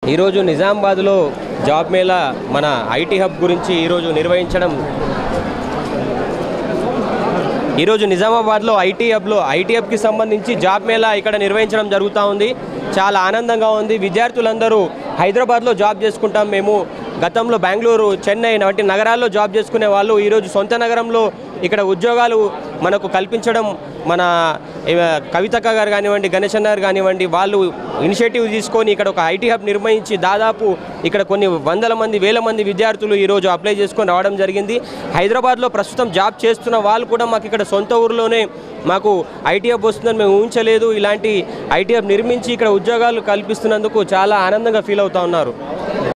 ఈరోజు నిజామాబాద్లో జాబ్ మేళా మన ఐటీ హబ్ గురించి ఈరోజు నిర్వహించడం ఈరోజు నిజామాబాద్లో ఐటీ హబ్లో ఐటీ హబ్కి సంబంధించి జాబ్ మేళా ఇక్కడ నిర్వహించడం జరుగుతూ ఉంది చాలా ఆనందంగా ఉంది విద్యార్థులందరూ హైదరాబాద్లో జాబ్ చేసుకుంటాం మేము గతంలో బెంగళూరు చెన్నై వంటి నగరాల్లో జాబ్ చేసుకునే వాళ్ళు ఈరోజు సొంత నగరంలో ఇక్కడ ఉద్యోగాలు మనకు కల్పించడం మన ఏ, కవితక్క గారు కానివ్వండి గణేష్ అన్న గారు కానివ్వండి వాళ్ళు ఇనిషియేటివ్ తీసుకొని ఇక్కడ ఒక ఐటీ హబ్ నిర్మించి దాదాపు ఇక్కడ కొన్ని వందల మంది వేల మంది విద్యార్థులు ఈరోజు అప్లై చేసుకొని రావడం జరిగింది హైదరాబాద్లో ప్రస్తుతం జాబ్ చేస్తున్న వాళ్ళు కూడా మాకు ఇక్కడ సొంత ఊరిలోనే మాకు ఐటీ హబ్ వస్తుందని మేము ఊహించలేదు ఇలాంటి ఐటీ హబ్ నిర్మించి ఇక్కడ ఉద్యోగాలు కల్పిస్తున్నందుకు చాలా ఆనందంగా ఫీల్ అవుతా ఉన్నారు